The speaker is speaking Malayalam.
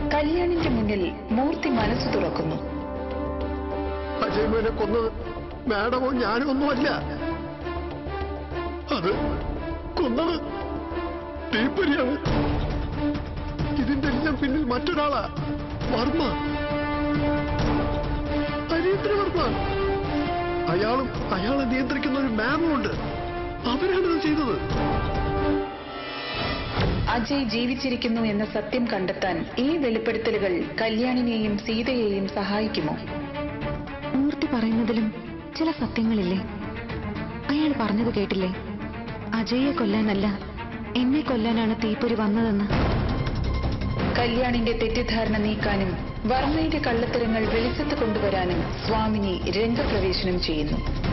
കല്യാണിന്റെ മുന്നിൽ മൂർത്തി മനസ്സ് തുറക്കുന്നു അജയമേനെ കൊന്നത് മാഡമോ ഞാനോ ഒന്നുമല്ല അത് കൊന്നത് തീപ്പൊരിയാണ് ഇതിന്റെ എല്ലാം പിന്നിൽ മറ്റൊരാളാ വർമ്മ ഹരീന്ദ്രവർമ്മ അയാളും അയാളെ നിയന്ത്രിക്കുന്ന ഒരു മാമും ഉണ്ട് അവരാണിത് ചെയ്തത് അജയ് ജീവിച്ചിരിക്കുന്നു എന്ന സത്യം കണ്ടെത്താൻ ഈ വെളിപ്പെടുത്തലുകൾ കല്യാണിനെയും സീതയെയും സഹായിക്കുമോ മൂർത്തി പറയുന്നതിലും ചില സത്യങ്ങളില്ലേ അയാൾ പറഞ്ഞത് കേട്ടില്ലേ അജയെ കൊല്ലാനല്ല എന്നെ കൊല്ലാനാണ് തീപ്പൊരി വന്നതെന്ന് കല്യാണിന്റെ തെറ്റിദ്ധാരണ നീക്കാനും വർമ്മയുടെ കള്ളത്തരങ്ങൾ വെളിച്ചത്ത് കൊണ്ടുവരാനും സ്വാമിനി രംഗപ്രവേശനം ചെയ്യുന്നു